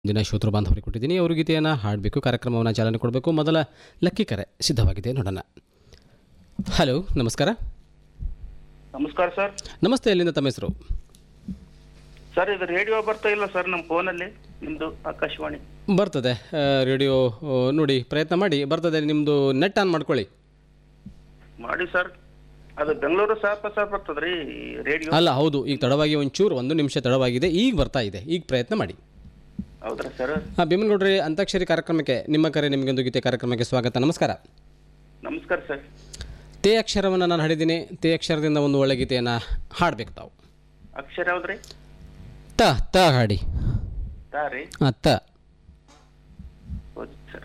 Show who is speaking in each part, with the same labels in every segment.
Speaker 1: ದಿನ ಶ್ರೋತೃ ಬಾಂಧವರಿಗೆ ಕೊಟ್ಟಿದ್ದೀನಿ ಅವರು ಗೀತೆಯನ್ನು ಹಾಡಬೇಕು ಕಾರ್ಯಕ್ರಮವನ್ನು ಚಾಲನೆ ಕೊಡಬೇಕು ಮೊದಲ ಲಕ್ಕಿ ಕರೆ ಸಿದ್ಧವಾಗಿದೆ ನೋಡೋಣ ಹಲೋ ನಮಸ್ಕಾರ
Speaker 2: ನಮಸ್ಕಾರ ಸರ್
Speaker 1: ನಮಸ್ತೆ ಎಲ್ಲಿಂದ ತಮ್ಮ ಹೆಸರು
Speaker 2: ಸರ್ ಇದು ರೇಡಿಯೋ ಬರ್ತಾ ಇಲ್ಲ ಸರ್ ನಮ್ಮ ಫೋನಲ್ಲಿ ನಿಮ್ದು ಆಕಾಶವಾಣಿ
Speaker 1: ಬರ್ತದೆ ಆ, ರೇಡಿಯೋ ಆ, ನೋಡಿ ಪ್ರಯತ್ನ ಮಾಡಿ ಬರ್ತದೆ ನಿಮ್ಮದು ನೆಟ್ ಆನ್ ಮಾಡ್ಕೊಳ್ಳಿ
Speaker 2: ಮಾಡಿ ಸರ್ ಅದು ಬೆಂಗಳೂರು ಸಾಪ ಸಾರ್ ಬರ್ತದ್ರಿ ರೇಡಿಯೋ
Speaker 1: ಅಲ್ಲ ಹೌದು ಈಗ ತಡವಾಗಿ ಒಂಚೂರು ಒಂದು ನಿಮಿಷ ತಡವಾಗಿದೆ ಈಗ ಬರ್ತಾ ಇದೆ ಈಗ ಪ್ರಯತ್ನ ಮಾಡಿ
Speaker 2: ಹೌದ್ರಾ ಸರ್
Speaker 1: ಹಾಂ ಭೀಮನ್ಗೌಡ್ರಿ ಅಂತಾಕ್ಷರಿ ಕಾರ್ಯಕ್ರಮಕ್ಕೆ ನಿಮ್ಮ ಕರೆ ನಿಮಗೊಂದು ಗೀತೆ ಕಾರ್ಯಕ್ರಮಕ್ಕೆ ಸ್ವಾಗತ ನಮಸ್ಕಾರ
Speaker 2: ನಮಸ್ಕಾರ ಸರ್
Speaker 1: ತೇ ಅಕ್ಷರವನ್ನು ನಾನು ಹಾಡಿದ್ದೀನಿ ತೇ ಅಕ್ಷರದಿಂದ ಒಂದು ಒಳ್ಳೆ ಗೀತೆಯನ್ನು ಹಾಡಬೇಕು ತಾವು
Speaker 2: ಅಕ್ಷರ ಯಾವ್ದ್ರಿ
Speaker 1: ತ ತ ಹಾಡಿ
Speaker 2: ತಾ ರೀ
Speaker 1: ಹಾಂ ತ
Speaker 2: ಹೌದು ಸರ್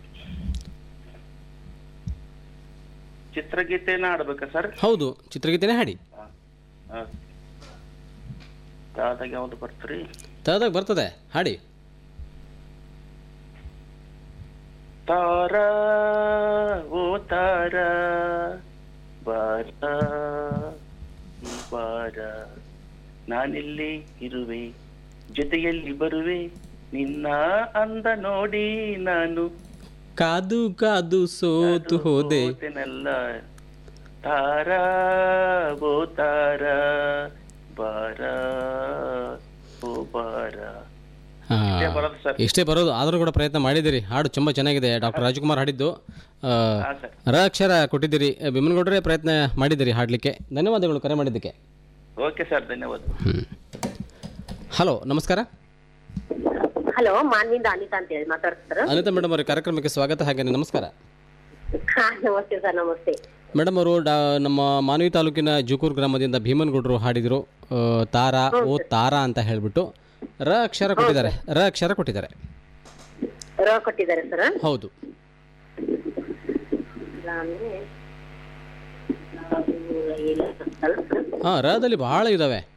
Speaker 2: ಚಿತ್ರಗೀತೆನ ಆಡ್ಬೇಕಾ ಸರ್
Speaker 1: ಹೌದು ಚಿತ್ರಗೀತೆನೇ ಹಾಡಿ
Speaker 2: ತಾದಾಗ ಯಾವ್ದು ಬರ್ತ್ರಿ
Speaker 1: ತದಾಗ ಬರ್ತದೆ ಹಾಡಿ
Speaker 2: ತಾರ ಓ ತಾರ ಬಾರ ಬಾರ ನಾನಿಲ್ಲಿ ಇರುವೆ ಜೊತೆಯಲ್ಲಿ ಬರುವೆ ನಿನ್ನ ಅಂದ ನೋಡಿ ನಾನು
Speaker 1: ಕಾದು ಕಾದು ಸೋತು ಹೋದೆ
Speaker 2: ಹೋದೆನಲ್ಲ ತಾರ ಓ ತಾರ ಬಾರ ಓ ಬಾರ
Speaker 1: ಹಾ.
Speaker 2: ಇಷ್ಟೇ ಬರೋದು ಸರ್
Speaker 1: ಇಷ್ಟೇ ಬರೋದು ಆದರೂ ಕೂಡ ಪ್ರಯತ್ನ ಮಾಡಿದಿರಿ ಹಾಡು ತುಂಬ ಚೆನ್ನಾಗಿದೆ ಡಾಕ್ಟರ್ ರಾಜ್ಕುಮಾರ್ ಹಾಡಿದ್ದು ಆ,
Speaker 2: ಹಾ ಸರ್
Speaker 1: ರ ಅಕ್ಷರ ಕೊಟ್ಟಿದ್ದೀರಿ ಭೀಮನ್ಗೌಡ್ರೆ ಪ್ರಯತ್ನ ಮಾಡಿದ್ದೀರಿ ಹಾಡಲಿಕ್ಕೆ ಧನ್ಯವಾದಗಳು ಕರೆ ಮಾಡಿದ್ದಕ್ಕೆ
Speaker 2: ಓಕೆ ಸರ್ ಧನ್ಯವಾದ
Speaker 1: ಹ್ಞೂ ಹಲೋ ನಮಸ್ಕಾರ
Speaker 3: ಹಲೋ ಮಾನ್ವಿಂದ ಅನಿತಾ ಅಂತ ಹೇಳಿ ಮಾತಾಡ್ತಿದ್ರು
Speaker 1: ಅನಿತಾ ಮೇಡಮ್ ಅವರ ಕಾರ್ಯಕ್ರಮಕ್ಕೆ ಸ್ವಾಗತ ಹಾಗೆ ನಮಸ್ಕಾರ
Speaker 3: ಹಾ ನಮಸ್ತೆ ಸರ್ ನಮಸ್ತೆ
Speaker 1: ಮೇಡಮ್ ಅವರು ಡಾ ನಮ್ಮ ಮಾನವಿ ತಾಲೂಕಿನ ಜುಕೂರ್ ಗ್ರಾಮದಿಂದ ಭೀಮನ್ಗೌಡರು ಹಾಡಿದರು ಆ, ತಾರಾ ಓ ತಾರಾ ಅಂತ ಹೇಳಿಬಿಟ್ಟು ರ ಅಕ್ಷರ ಕೊಟ್ಟಿದ್ದಾರೆ ರ ಅಕ್ಷರ ಕೊಟ್ಟಿದ್ದಾರೆ
Speaker 3: ರ ಕೊಟ್ಟಿದ್ದಾರೆ ಸರ್
Speaker 1: ಹೌದು
Speaker 3: ಅಂದ್ರೆ
Speaker 1: ಹಾಂ ರದಲ್ಲಿ ಬಹಳ ಇದ್ದಾವೆ